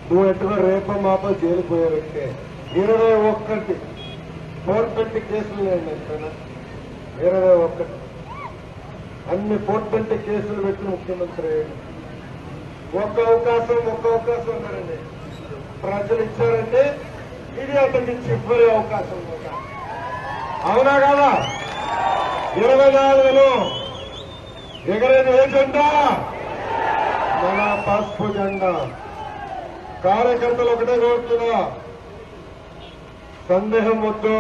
నువ్వు ఎట్టుగా రేపో మాపో జైలుపోయే వ్యక్తే ఇరవై ఒక్కటి ఫోర్ ట్వంటీ కేసులు లేండి ఎక్కడైనా ఇరవై ఒక్కటి అన్ని ఫోర్ ట్వంటీ కేసులు పెట్టిన ముఖ్యమంత్రి అయ్యాడు. ఒక్క అవకాశం ఒక్క అవకాశం ఉన్నారండి ప్రజలు ఇచ్చారంటే ఇది అతనికి చివరి అవకాశం ఒక అవునా కాదా ఇరవై నాలుగులో ఎగరేది ఏ జెండా మన పసుపు జెండా కార్యకర్తలు ఒకటే కోరుతున్నా సందేహం వద్దు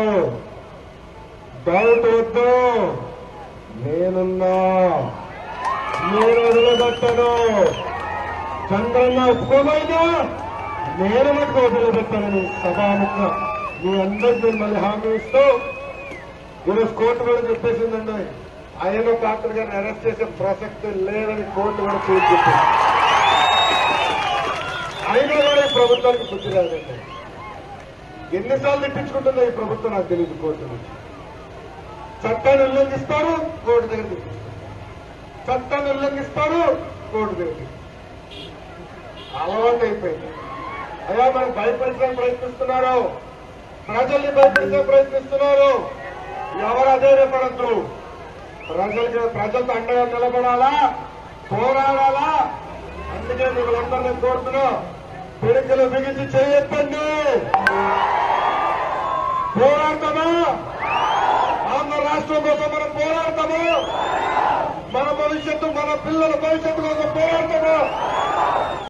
డౌట్ వద్దు నేనున్నా నేను వదిలిపెట్టను చంద్రన్న ఒప్పుకోమైనా నేను మటుకు వదిలిపెట్టానని సభాముఖ మీ అందరికీ నేను మళ్ళీ హామీ ఇస్తూ ఈరోజు కోర్టు కూడా చెప్పేసిందండి ఆయన పాత్ర గారిని అరెస్ట్ చేసే ప్రసక్తి లేదని కోర్టు కూడా తీర్పు చెప్పింది అయినా కూడా ఈ ప్రభుత్వానికి బుద్ధి రాదండి ఎన్నిసార్లు తిప్పించుకుంటుందో ఈ ప్రభుత్వం నాకు తెలియదు కోర్టు నుంచి చట్టాన్ని ఉల్లంఘిస్తారు కోర్టు దగ్గర తెప్పిస్తారు చట్టాన్ని ఉల్లంఘిస్తారు కోర్టు దగ్గర తెప్పిస్తారు. అలవాటు అయిపోయింది అయ్యా మనం భయపెట్టడానికి ప్రయత్నిస్తున్నారు ప్రజల్ని భయపెట్టే ప్రయత్నిస్తున్నారు ఎవరు అధైర్యపడద్దు ప్రజలకి ప్రజలతో అండగా నిలబడాలా పోరాడాలా అందుకే మిమ్మల్ని కోరుతున్నా పిడికలు బిగించి చేయొద్దండి పోరాడతామా ఆంధ్ర రాష్ట్రం కోసం మనం పోరాడతాము మన భవిష్యత్తు మన పిల్లల భవిష్యత్తు కోసం పోరాడతాము